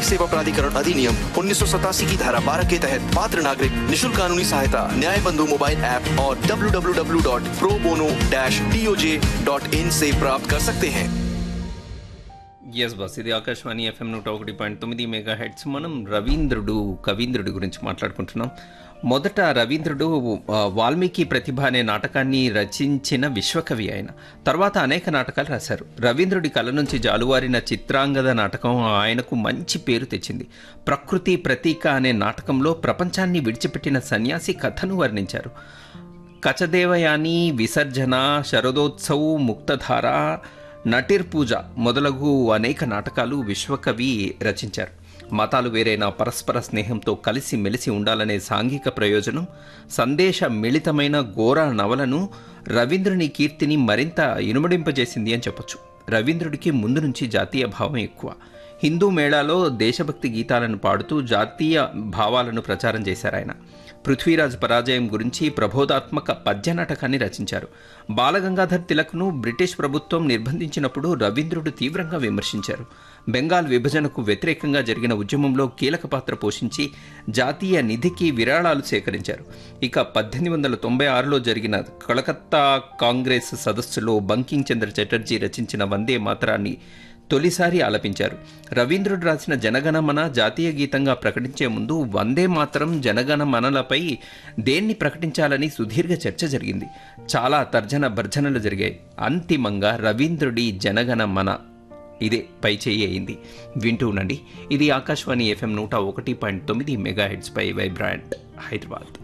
नागरिक सेवा प्राधिकरण अधिनियम उन्नीस की धारा 12 के तहत पात्र नागरिक निशुल्क कानूनी सहायता न्याय बंधु मोबाइल ऐप और www.probono-toj.in से प्राप्त कर सकते हैं ఎస్ బస్ ఇది ఆకాశవాణి ఎఫ్ఎం నూట ఒకటి పాయింట్ తొమ్మిది మెగా హెడ్స్ మనం రవీంద్రుడు కవీంద్రుడి గురించి మాట్లాడుకుంటున్నాం మొదట రవీంద్రుడు ఆ, వాల్మీకి ప్రతిభ అనే నాటకాన్ని రచించిన విశ్వకవి ఆయన తర్వాత అనేక నాటకాలు రాశారు రవీంద్రుడి కళ నుంచి జాలువారిన చిత్రాంగద నాటకం ఆయనకు మంచి పేరు తెచ్చింది ప్రకృతి ప్రతీక అనే నాటకంలో ప్రపంచాన్ని విడిచిపెట్టిన సన్యాసి కథను వర్ణించారు కచదేవయాని విసర్జన శరదోత్సవ్ ముక్తధార నటిర్పూజ మొదలగు అనేక నాటకాలు విశ్వకవి రచించారు మతాలు వేరైన పరస్పర స్నేహంతో కలిసి మెలిసి ఉండాలనే సాంఘిక ప్రయోజనం సందేశ మిళితమైన ఘోర నవలను రవీంద్రుని కీర్తిని మరింత ఇనుమడింపజేసింది అని చెప్పొచ్చు రవీంద్రుడికి ముందు నుంచి జాతీయ భావం ఎక్కువ హిందూ మేళాలో దేశభక్తి గీతాలను పాడుతూ జాతీయ భావాలను ప్రచారం చేశారు ఆయన పృథ్వీరాజ్ పరాజయం గురించి ప్రబోధాత్మక పద్య నాటకాన్ని రచించారు బాలగంగాధర్ తిలక్ను బ్రిటిష్ ప్రభుత్వం నిర్బంధించినప్పుడు రవీంద్రుడు తీవ్రంగా విమర్శించారు బెంగాల్ విభజనకు వ్యతిరేకంగా జరిగిన ఉద్యమంలో కీలక పాత్ర పోషించి జాతీయ నిధికి విరాళాలు సేకరించారు ఇక పద్దెనిమిది వందల తొంభై ఆరులో జరిగిన కలకత్తా కాంగ్రెస్ సదస్సులో బంకింగ్ చంద్ర చటర్జీ రచించిన వందే మాతరాన్ని తొలిసారి ఆలపించారు రవీంద్రుడు రాసిన జనగణమన జాతీయ గీతంగా ప్రకటించే ముందు వందే మాత్రం జనగణమనలపై దేన్ని ప్రకటించాలని సుదీర్ఘ చర్చ జరిగింది చాలా తర్జన భర్జనలు జరిగాయి అంతిమంగా రవీంద్రుడి జనగణమన ఇదే పై చేయి అయింది వింటూ ఉండండి ఇది ఆకాశవాణి ఎఫ్ఎం నూట ఒకటి పాయింట్ తొమ్మిది మెగా హెడ్స్ పై వైబ్రాంట్ హైదరాబాద్